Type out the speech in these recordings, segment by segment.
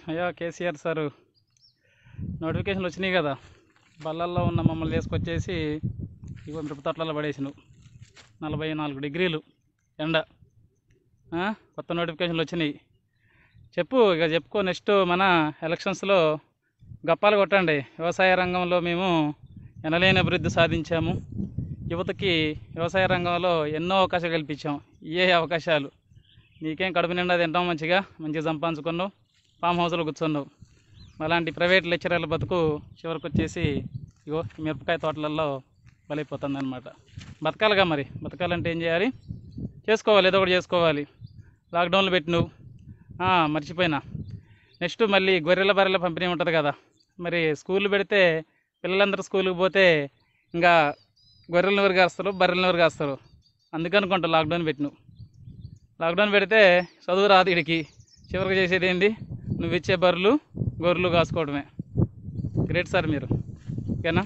అయ్యా కేసీఆర్ సారు నోటిఫికేషన్లు వచ్చినాయి కదా బళ్ళల్లో ఉన్న మమ్మల్ని తీసుకొచ్చేసి ఇగో మిరప తోటలలో పడేసినావు నలభై నాలుగు డిగ్రీలు ఎండ ఆ? కొత్త నోటిఫికేషన్లు వచ్చినాయి చెప్పు ఇక చెప్పుకో నెక్స్ట్ మన ఎలక్షన్స్లో గప్పాలు కొట్టండి వ్యవసాయ రంగంలో మేము ఎనలేని అభివృద్ధి సాధించాము యువతకి వ్యవసాయ రంగంలో ఎన్నో అవకాశాలు కల్పించాం ఏ అవకాశాలు నీకేం కడుపు నిండా తింటాం మంచిగా మంచిగా సంపాదించుకున్నావు ఫామ్ హౌస్లో కూర్చున్నావు అలాంటి ప్రైవేట్ లెక్చరర్ల బతుకు చివరికి వచ్చేసి ఇగో ఈ మిరపకాయ తోటలలో బలైపోతుంది అనమాట బతకాలిగా మరి బతకాలంటే ఏం చేయాలి చేసుకోవాలి ఏదో ఒకటి చేసుకోవాలి లాక్డౌన్లు పెట్టినవు ఆ, మర్చిపోయినా నెక్స్ట్ మళ్ళీ గొర్రెల బర్రెల పంపిణీ ఉంటుంది కదా మరి స్కూల్ పెడితే పిల్లలందరూ స్కూల్కి పోతే ఇంకా గొర్రెలను ఎవరు కాస్తారు బర్రెలను ఎవరు కాస్తారు అందుకనుకుంటా లాక్డౌన్ పెట్టినావు లాక్డౌన్ పెడితే చదువు రాదు ఇడికి చివరికి చేసేది ఏంది నువ్వు ఇచ్చే బర్రెలు గొర్రెలు కాసుకోవడమే గ్రేట్ సార్ మీరు ఓకేనా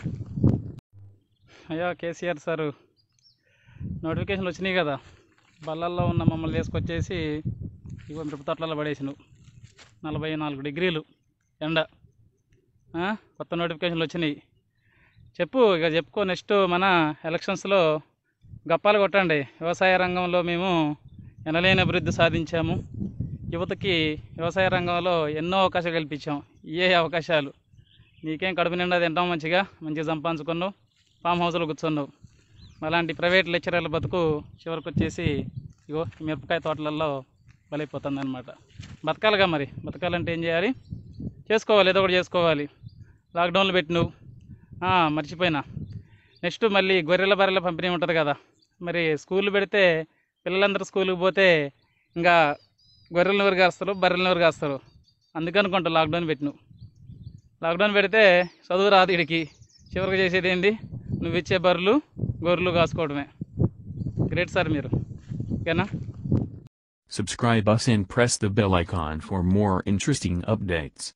అయ్యా కేసీఆర్ సారు నోటిఫికేషన్లు వచ్చినాయి కదా బళ్ళల్లో ఉన్న మమ్మల్ని తీసుకొచ్చేసి ఇగో మిరప తోటలలో పడేసినావు నలభై నాలుగు డిగ్రీలు ఎండ ఆ? కొత్త నోటిఫికేషన్లు వచ్చినాయి చెప్పు ఇక చెప్పుకో నెక్స్ట్ మన ఎలక్షన్స్లో గప్పాలు కొట్టండి వ్యవసాయ రంగంలో మేము ఎనలేని అభివృద్ధి సాధించాము యువతకి వ్యవసాయ రంగంలో ఎన్నో అవకాశాలు కల్పించాం ఏ అవకాశాలు నీకేం కడుపు నిండా తింటాం మంచిగా మంచిగా సంపాదించుకున్నావు ఫామ్ హౌస్లో కూర్చున్నావు అలాంటి ప్రైవేట్ లెక్చరర్ల బతుకు చివరికి వచ్చేసి ఇగో ఈ మిరపకాయ తోటలలో బలైపోతుంది అనమాట బతకాలిగా మరి బతకాలంటే ఏం చేయాలి చేసుకోవాలి ఏదో ఒకటి చేసుకోవాలి లాక్డౌన్లు పెట్టినవు ఆ, మర్చిపోయినా నెక్స్ట్ మళ్ళీ గొర్రెల బర్రెల పంపిణీ ఉంటుంది కదా మరి స్కూల్ పెడితే పిల్లలందరూ స్కూల్కి పోతే ఇంకా గొర్రెలను ఎవరు కాస్తారు బర్రెలను ఎవరు కాస్తారు అందుకనుకుంటా లాక్డౌన్ పెట్టినావు లాక్డౌన్ పెడితే చదువు రాదు ఇడికి చివరికి చేసేది ఏంది నువ్వు ఇచ్చే బర్రెలు గొర్రెలు కాసుకోవడమే గ్రేట్ సార్ మీరు ఓకేనా Subscribe us and press the bell icon for more interesting updates.